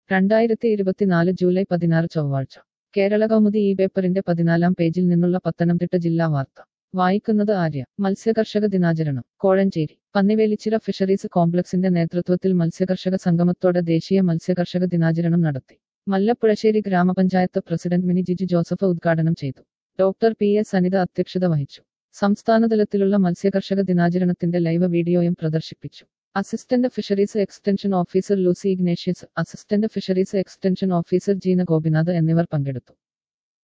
രണ്ടായിരത്തി ഇരുപത്തിനാല് ജൂലൈ പതിനാറ് ചൊവ്വാഴ്ച കേരള കൗമുദി ഈ പേപ്പറിന്റെ പതിനാലാം പേജിൽ നിന്നുള്ള പത്തനംതിട്ട ജില്ലാ വാർത്ത വായിക്കുന്നത് ആര്യ മത്സ്യകർഷക ദിനാചരണം കോഴഞ്ചേരി പന്നിവേലിച്ചിറ ഫിഷറീസ് കോംപ്ലക്സിന്റെ നേതൃത്വത്തിൽ മത്സ്യകർഷക സംഗമത്തോടെ ദേശീയ മത്സ്യകർഷക ദിനാചരണം നടത്തി മല്ലപ്പുഴശ്ശേരി ഗ്രാമപഞ്ചായത്ത് പ്രസിഡന്റ് മിനി ജിജി ജോസഫ് ഉദ്ഘാടനം ചെയ്തു ഡോക്ടർ പി എസ് അനിത അധ്യക്ഷത വഹിച്ചു സംസ്ഥാനതലത്തിലുള്ള മത്സ്യകർഷക ദിനാചരണത്തിന്റെ ലൈവ് വീഡിയോയും പ്രദർശിപ്പിച്ചു assistant fisheries extension officer Lucy Ignatius assistant fisheries extension officer Jeena Gopinath എന്നിവർ പങ്കെടുത്തു